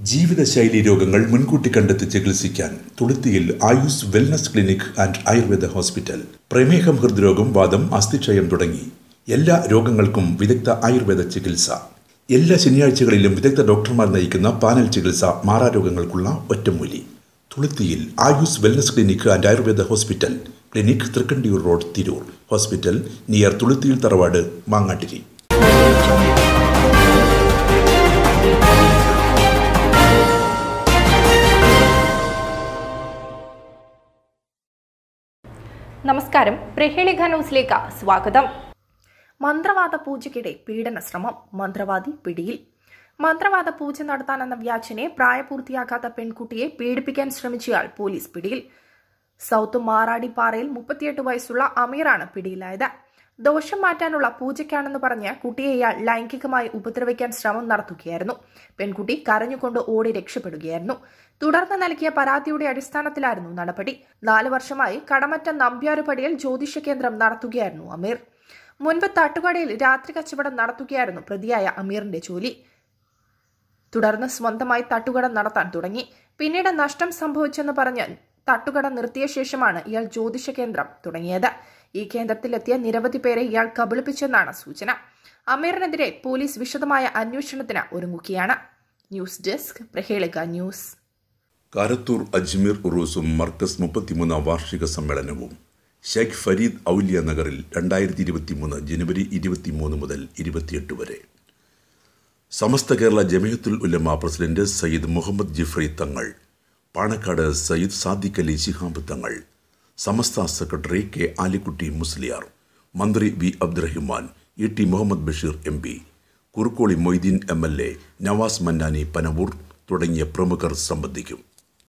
ജീവിതശൈലി രോഗങ്ങൾ മുൻകൂട്ടി കണ്ടെത്തി ചികിത്സിക്കാൻ തുളുത്തിയിൽ Ayus wellness clinic and Ayurveda hospital പ്രമേഹം ഹൃദ്രോഗം വാദം അസ്ഥിക്ഷയം തുടങ്ങി എല്ലാ രോഗങ്ങൾക്കും വിദഗ്ധ ആയുർവേദ ചികിത്സ എല്ലാ ശനിയാഴ്ചകളിലും വിദഗ്ധ ഡോക്ടർമാർ നയിക്കുന്ന പാനൽ ചികിത്സ മാറാരോഗങ്ങൾക്കുള്ള ഒറ്റമൂലി തുളുത്തിയിൽ Ayus wellness clinic and Ayurveda hospital clinic Thrikkandiyur road Tirur hospital near തുളുത്തിയിൽ തറവാട് മാങ്ങാട്ടിരി നമസ്കാരം പ്രഹേളിക ന്യൂസിലേക്ക് സ്വാഗതം മന്ത്രവാദ പൂജയ്ക്കിടെ പീഡന ശ്രമം മന്ത്രവാദി പിടിയിൽ മന്ത്രവാദ പൂജ നടത്താനെന്ന വ്യാജനെ പ്രായപൂർത്തിയാക്കാത്ത പെൺകുട്ടിയെ പീഡിപ്പിക്കാൻ ശ്രമിച്ചയാൾ പോലീസ് പിടിയിൽ സൗത്ത് മാറാടിപ്പാറയിൽ മുപ്പത്തിയെട്ട് വയസ്സുള്ള അമീറാണ് പിടിയിലായത് ദോഷം മാറ്റാനുള്ള പൂജയ്ക്കാണെന്ന് പറഞ്ഞ് കുട്ടിയെ ഇയാൾ ലൈംഗികമായി ഉപദ്രവിക്കാൻ ശ്രമം നടത്തുകയായിരുന്നു പെൺകുട്ടി കരഞ്ഞുകൊണ്ട് ഓടി രക്ഷപ്പെടുകയായിരുന്നു തുടർന്ന് നൽകിയ പരാതിയുടെ അടിസ്ഥാനത്തിലായിരുന്നു നടപടി നാല് വർഷമായി കടമറ്റ നമ്പ്യാരുപടിയിൽ ജ്യോതിഷ കേന്ദ്രം നടത്തുകയായിരുന്നു അമീർ മുൻപ് തട്ടുകടയിൽ രാത്രി കച്ചവടം നടത്തുകയായിരുന്നു പ്രതിയായ അമീറിന്റെ ജോലി തുടർന്ന് സ്വന്തമായി തട്ടുകട നടത്താൻ തുടങ്ങി പിന്നീട് നഷ്ടം സംഭവിച്ചെന്ന് പറഞ്ഞ് തട്ടുകട നിർത്തിയ ശേഷമാണ് ഇയാൾ ജ്യോതിഷ കേന്ദ്രം തുടങ്ങിയത് ഈ കേന്ദ്രത്തിലെത്തിയ നിരവധി പേരെ ഇയാൾ കബളിപ്പിച്ചെന്നാണ് സൂചന അമീറിനെതിരെ പോലീസ് വിശദമായ അന്വേഷണത്തിന് ഒരുങ്ങുകയാണ് ന്യൂസ് ഡെസ്ക് പ്രഹേളിക ന്യൂസ് കാരത്തൂർ അജ്മീർ ഉറൂസും മർക്കസ് മുപ്പത്തിമൂന്നാം വാർഷിക സമ്മേളനവും ഷെയ്ഖ് ഫരീദ് ഔലിയ നഗറിൽ രണ്ടായിരത്തി ഇരുപത്തിമൂന്ന് ജനുവരി ഇരുപത്തിമൂന്ന് മുതൽ ഇരുപത്തിയെട്ട് വരെ Samastha Kerala Jamiyyathul Ulama president Sayyid Muhammad Jifri Thangal Panakkad Sayyid Sadiq Ali Shihab Thangal Samastha secretary K Alikutty Musliyar മന്ത്രി V Abdurahiman E T Muhammad Basheer M P Kurukkoli Moideen M L A Navas Mannani Panavoor തുടങ്ങിയ പ്രമുഖർ സംബന്ധിക്കും